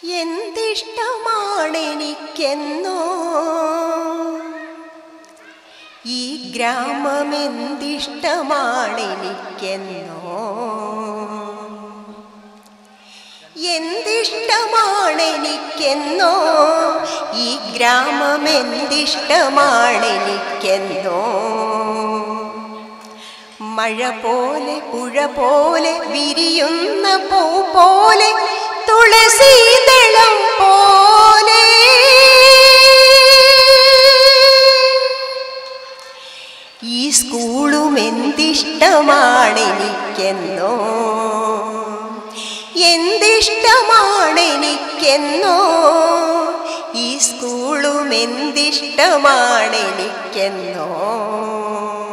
എന്തിഷ്ടമാണെനിക്കെന്നോ ഈ ഗ്രാമം എന്തിഷ്ടമാണെനിക്കെന്നോ എന്തിഷ്ടമാണെനിക്കെന്നോ ഈ ഗ്രാമം എന്തിഷ്ടമാണെനിക്കെന്നോ മഴ പോലെ പുഴ പോലെ വിരിയുന്ന പൂ പോലെ തുളസീതളം പോലെ ഈ സ്കൂളും എന്തിഷ്ടമാണെനിക്കെന്നോ എന്തിഷ്ടമാണെനിക്കെന്നോ ഈ സ്കൂളും എന്തിഷ്ടമാണെനിക്കെന്നോ